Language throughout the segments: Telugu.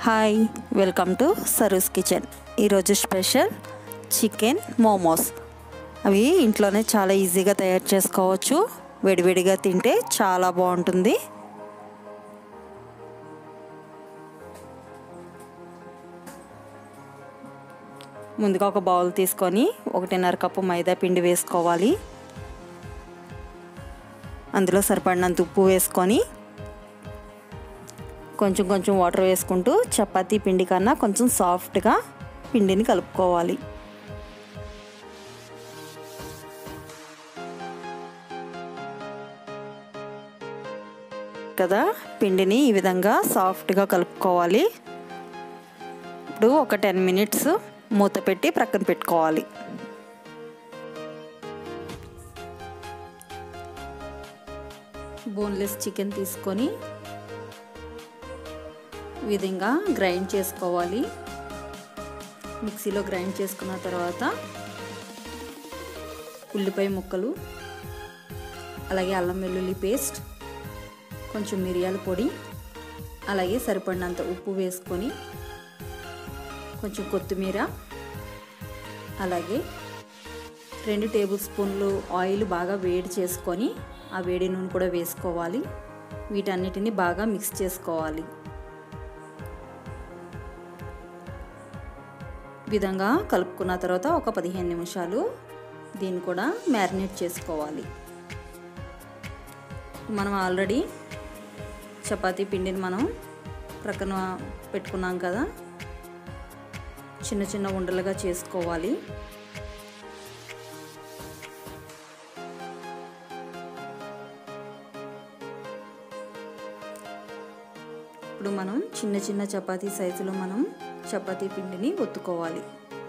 hi welcome to Saroo's kitchen ఈరోజు స్పెషల్ చికెన్ మోమోస్ అవి ఇంట్లోనే చాలా ఈజీగా తయారు చేసుకోవచ్చు వేడివేడిగా తింటే చాలా బాగుంటుంది ముందుగా ఒక బౌల్ తీసుకొని ఒకటిన్నర కప్పు మైదా పిండి వేసుకోవాలి అందులో సరిపడినంత ఉప్పు వేసుకొని కొంచెం కొంచెం వాటర్ వేసుకుంటూ చపాతీ పిండి కన్నా కొంచెం సాఫ్ట్గా పిండిని కలుపుకోవాలి కదా పిండిని ఈ విధంగా సాఫ్ట్గా కలుపుకోవాలి ఇప్పుడు ఒక టెన్ మినిట్స్ మూత పెట్టి ప్రక్కన పెట్టుకోవాలి బోన్లెస్ చికెన్ తీసుకొని ఈ విధంగా గ్రైండ్ చేసుకోవాలి మిక్సీలో గ్రైండ్ చేసుకున్న తర్వాత ఉల్లిపాయ ముక్కలు అలాగే అల్లం వెల్లుల్లి పేస్ట్ కొంచెం మిరియాల పొడి అలాగే సరిపడినంత ఉప్పు వేసుకొని కొంచెం కొత్తిమీర అలాగే రెండు టేబుల్ స్పూన్లు ఆయిల్ బాగా వేడి చేసుకొని ఆ వేడి నూనె కూడా వేసుకోవాలి వీటన్నిటిని బాగా మిక్స్ చేసుకోవాలి విధంగా కలుపుకున్న తర్వాత ఒక పదిహేను నిమిషాలు దీన్ని కూడా మ్యారినేట్ చేసుకోవాలి మనం ఆల్రెడీ చపాతీ పిండిని మనం ప్రక్కన పెట్టుకున్నాం కదా చిన్న చిన్న ఉండలుగా చేసుకోవాలి ఇప్పుడు మనం చిన్న చిన్న చపాతీ సైజులో మనం చపాతీ పిండిని ఒత్తుకోవాలి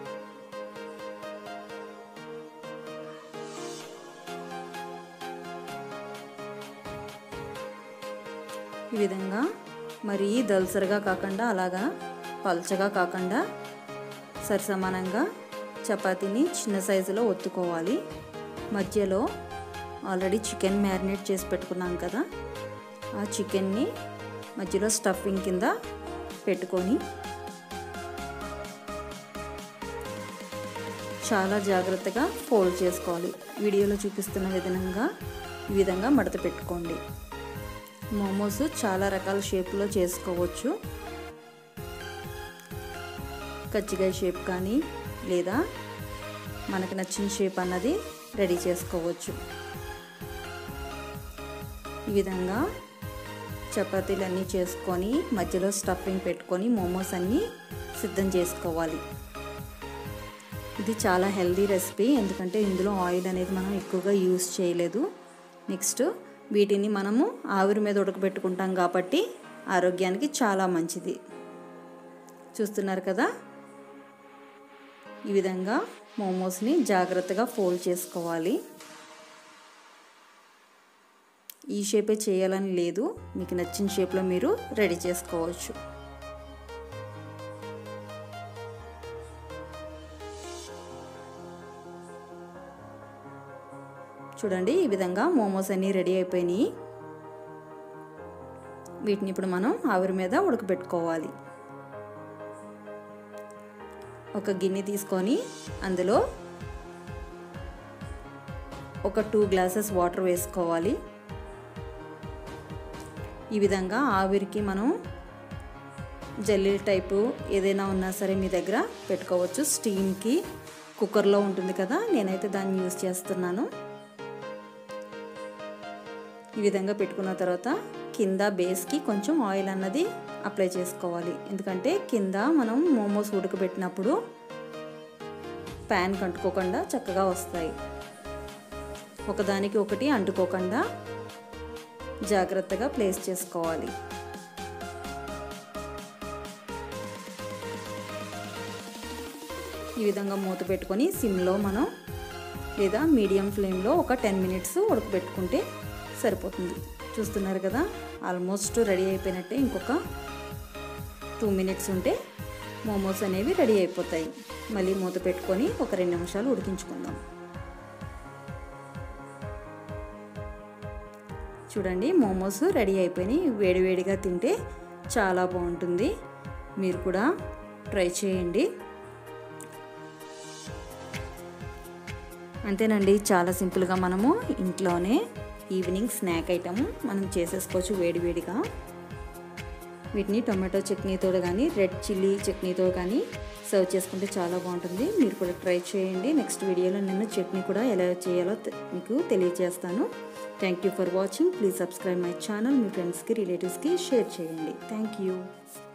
ఈ విధంగా మరీ దల్సరిగా కాకుండా అలాగా పల్చగా కాకుండా సరిసమానంగా చపాతీని చిన్న సైజులో ఒత్తుకోవాలి మధ్యలో ఆల్రెడీ చికెన్ మ్యారినేట్ చేసి పెట్టుకున్నాం కదా ఆ చికెన్ని మధ్యలో స్టఫింగ్ కింద పెట్టుకొని చాలా జాగ్రత్తగా ఫోల్డ్ చేసుకోవాలి వీడియోలో చూపిస్తున్న విధంగా ఈ విధంగా మడత పెట్టుకోండి మోమోస్ చాలా రకాల షేప్లో చేసుకోవచ్చు కచ్చికాయ షేప్ కానీ లేదా మనకు నచ్చిన షేప్ అన్నది రెడీ చేసుకోవచ్చు ఈ విధంగా చపాతీలు అన్నీ చేసుకొని మధ్యలో స్టఫింగ్ పెట్టుకొని మోమోస్ అన్నీ సిద్ధం చేసుకోవాలి ఇది చాలా హెల్దీ రెసిపీ ఎందుకంటే ఇందులో ఆయిల్ అనేది మనం ఎక్కువగా యూస్ చేయలేదు నెక్స్ట్ వీటిని మనము ఆవిరి మీద ఉడకబెట్టుకుంటాం కాబట్టి ఆరోగ్యానికి చాలా మంచిది చూస్తున్నారు కదా ఈ విధంగా మోమోస్ని జాగ్రత్తగా ఫోల్డ్ చేసుకోవాలి ఈ షేపే చేయాలని లేదు మీకు నచ్చిన షేప్లో మీరు రెడీ చేసుకోవచ్చు చూడండి ఈ విధంగా మోమోస్ అన్నీ రెడీ అయిపోయినాయి వీటిని ఇప్పుడు మనం ఆవిరి మీద ఉడకబెట్టుకోవాలి ఒక గిన్నె తీసుకొని అందులో ఒక టూ గ్లాసెస్ వాటర్ వేసుకోవాలి ఈ విధంగా ఆవిరికి మనం జల్లెల టైపు ఏదైనా ఉన్నా సరే మీ దగ్గర పెట్టుకోవచ్చు స్టీమ్కి కుక్కర్లో ఉంటుంది కదా నేనైతే దాన్ని యూజ్ చేస్తున్నాను ఈ విధంగా పెట్టుకున్న తర్వాత కింద బేస్కి కొంచెం ఆయిల్ అన్నది అప్లై చేసుకోవాలి ఎందుకంటే కింద మనం మోమోస్ ఉడకబెట్టినప్పుడు ప్యాన్ కంటుకోకుండా చక్కగా వస్తాయి ఒకదానికి ఒకటి అంటుకోకుండా జాగ్రత్తగా ప్లేస్ చేసుకోవాలి ఈ విధంగా మూత పెట్టుకొని సిమ్లో మనం లేదా మీడియం ఫ్లేమ్లో ఒక టెన్ మినిట్స్ ఉడకబెట్టుకుంటే సరిపోతుంది చూస్తున్నారు కదా ఆల్మోస్ట్ రెడీ అయిపోయినట్టే ఇంకొక టూ మినిట్స్ ఉంటే మోమోస్ అనేవి రెడీ అయిపోతాయి మళ్ళీ మూత పెట్టుకొని ఒక రెండు నిమిషాలు ఉడికించుకుందాం చూడండి మోమోస్ రెడీ అయిపోయినాయి వేడివేడిగా తింటే చాలా బాగుంటుంది మీరు కూడా ట్రై చేయండి అంతేనండి చాలా సింపుల్గా మనము ఇంట్లోనే ఈవినింగ్ స్నాక్ ఐటమ్ మనం చేసేసుకోవచ్చు వేడివేడిగా వీటిని టొమాటో చట్నీతో కానీ రెడ్ చిల్లీ చట్నీతో కానీ సర్వ్ చేసుకుంటే చాలా బాగుంటుంది మీరు కూడా ట్రై చేయండి నెక్స్ట్ వీడియోలో నేను చట్నీ కూడా ఎలా చేయాలో మీకు తెలియజేస్తాను thank you for watching please subscribe my channel మీ ఫ్రెండ్స్కి రిలేటివ్స్కి షేర్ చేయండి థ్యాంక్ యూ